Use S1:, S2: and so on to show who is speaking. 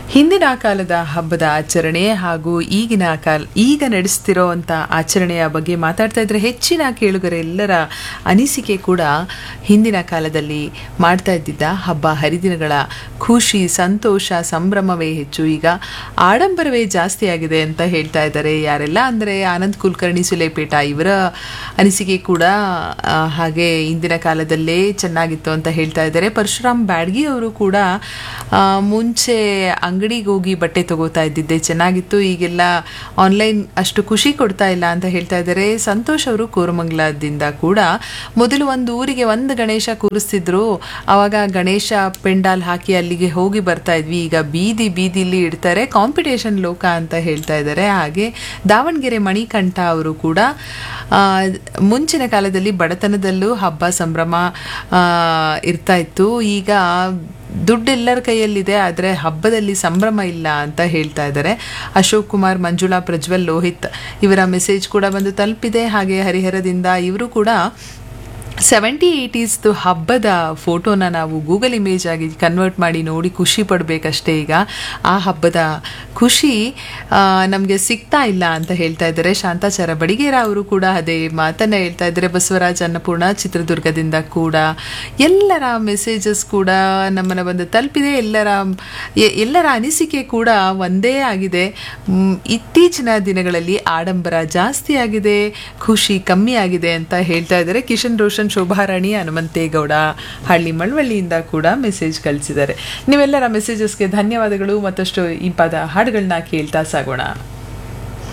S1: ಹಿಂದಿನ ಕಾಲದ ಹಬ್ಬದ ಆಚರಣೆ ಹಾಗೂ ಈಗಿನ ಕಾಲ ಈಗ ನಡೆಸ್ತಿರೋವಂಥ ಆಚರಣೆಯ ಬಗ್ಗೆ ಮಾತಾಡ್ತಾ ಇದ್ರೆ ಹೆಚ್ಚಿನ ಕೇಳುಗರೆಲ್ಲರ ಅನಿಸಿಕೆ ಕೂಡ ಹಿಂದಿನ ಕಾಲದಲ್ಲಿ ಮಾಡ್ತಾ ಇದ್ದಿದ್ದ ಹಬ್ಬ ಹರಿದಿನಗಳ ಖುಷಿ ಸಂತೋಷ ಸಂಭ್ರಮವೇ ಹೆಚ್ಚು ಈಗ ಆಡಂಬರವೇ ಜಾಸ್ತಿ ಆಗಿದೆ ಅಂತ ಹೇಳ್ತಾ ಇದ್ದಾರೆ ಯಾರೆಲ್ಲ ಅಂದರೆ ಆನಂದ್ ಕುಲಕರ್ಣಿ ಸುಲೇಪೇಟ ಇವರ ಅನಿಸಿಕೆ ಕೂಡ ಆ, ಹಾಗೆ ಹಿಂದಿನ ಕಾಲದಲ್ಲೇ ಚೆನ್ನಾಗಿತ್ತು ಅಂತ ಹೇಳ್ತಾ ಇದ್ದಾರೆ ಪರಶುರಾಮ್ ಬ್ಯಾಡ್ಗಿ ಅವರು ಕೂಡ ಆ, ಮುಂಚೆ ಅಂಗಡಿಗೆ ಹೋಗಿ ಬಟ್ಟೆ ತಗೋತಾ ಇದ್ದಿದ್ದೆ ಚೆನ್ನಾಗಿತ್ತು ಈಗೆಲ್ಲ ಆನ್ಲೈನ್ ಅಷ್ಟು ಖುಷಿ ಕೊಡ್ತಾ ಇಲ್ಲ ಅಂತ ಹೇಳ್ತಾ ಇದ್ದಾರೆ ಸಂತೋಷ್ ಅವರು ಕೋರಮಂಗಲದಿಂದ ಕೂಡ ಮೊದಲು ಒಂದು ಊರಿಗೆ ಒಂದು ಗಣೇಶ ಕೂರಿಸ್ತಿದ್ರು ಆವಾಗ ಗಣೇಶ ಪೆಂಡಾಲ್ ಹಾಕಿ ಅಲ್ಲಿಗೆ ಹೋಗಿ ಬರ್ತಾ ಇದ್ವಿ ಈಗ ಬೀದಿ ಬೀದಿಲಿ ಇಡ್ತಾರೆ ಕಾಂಪಿಟೇಷನ್ ಲೋಕ ಅಂತ ಹೇಳ್ತಾ ಇದ್ದಾರೆ ಹಾಗೆ ದಾವಣಗೆರೆ ಮಣಿಕಂಠ ಅವರು ಕೂಡ ಆ, ಮುಂಚಿನ ಕಾಲದಲ್ಲಿ ಬಡತನದಲ್ಲೂ ಹಬ್ಬ ಸಂಭ್ರಮ ಆ, ಇರ್ತಾ ಇತ್ತು ಈಗ ದುಡ್ಡು ಎಲ್ಲರ ಕೈಯಲ್ಲಿದೆ ಆದರೆ ಹಬ್ಬದಲ್ಲಿ ಸಂಭ್ರಮ ಇಲ್ಲ ಅಂತ ಹೇಳ್ತಾ ಇದ್ದಾರೆ ಅಶೋಕ್ ಕುಮಾರ್ ಮಂಜುಳಾ ಪ್ರಜ್ವಲ್ ಲೋಹಿತ್ ಇವರ ಮೆಸೇಜ್ ಕೂಡ ಬಂದು ತಲುಪಿದೆ ಹಾಗೆ ಹರಿಹರದಿಂದ ಇವರು ಕೂಡ ಸೆವೆಂಟಿ ಏಯ್ಟೀಸ್ದು ಹಬ್ಬದ ಫೋಟೋನ ನಾವು ಗೂಗಲ್ ಇಮೇಜ್ ಆಗಿ ಕನ್ವರ್ಟ್ ಮಾಡಿ ನೋಡಿ ಖುಷಿ ಪಡಬೇಕಷ್ಟೇ ಈಗ ಆ ಹಬ್ಬದ ಖುಷಿ ನಮಗೆ ಸಿಗ್ತಾ ಇಲ್ಲ ಅಂತ ಹೇಳ್ತಾ ಇದ್ದಾರೆ ಶಾಂತಾಚಾರ ಬಡಿಗೇರ ಅವರು ಕೂಡ ಅದೇ ಮಾತನ್ನ ಹೇಳ್ತಾ ಇದ್ದಾರೆ ಬಸವರಾಜ್ ಅನ್ನಪೂರ್ಣ ಚಿತ್ರದುರ್ಗದಿಂದ ಕೂಡ ಎಲ್ಲರ ಮೆಸೇಜಸ್ ಕೂಡ ನಮ್ಮನ್ನು ಬಂದು ತಲುಪಿದೆ ಎಲ್ಲರ ಎ- ಎಲ್ಲರ ಅನಿಸಿಕೆ ಕೂಡ ಒಂದೇ ಆಗಿದೆ ಮ್, ಇತ್ತೀಚಿನ ದಿನಗಳಲ್ಲಿ ಆಡಂಬರ ಜಾಸ್ತಿ ಆಗಿದೆ ಖುಷಿ ಕಮ್ಮಿ ಆಗಿದೆ ಅಂತ ಹೇಳ್ತಾ ಇದ್ದಾರೆ ಕಿಶನ್ ರೋಷನ್ ಶೋಭಾರಾಣಿ ಹನುಮಂತೇಗೌಡ ಹಳ್ಳಿ ಮಳವಳ್ಳಿಯಿಂದ ಕೂಡ ಮೆಸೇಜ್ ಕಳಿಸಿದ್ದಾರೆ ನೀವೆಲ್ಲರ ಮೆಸೇಜಸ್ಗೆ ಧನ್ಯವಾದಗಳು ಮತ್ತಷ್ಟು ಇಂಪಾದ ಹಾಡುಗಳನ್ನ ಕೇಳ್ತಾ ಸಾಗೋಣ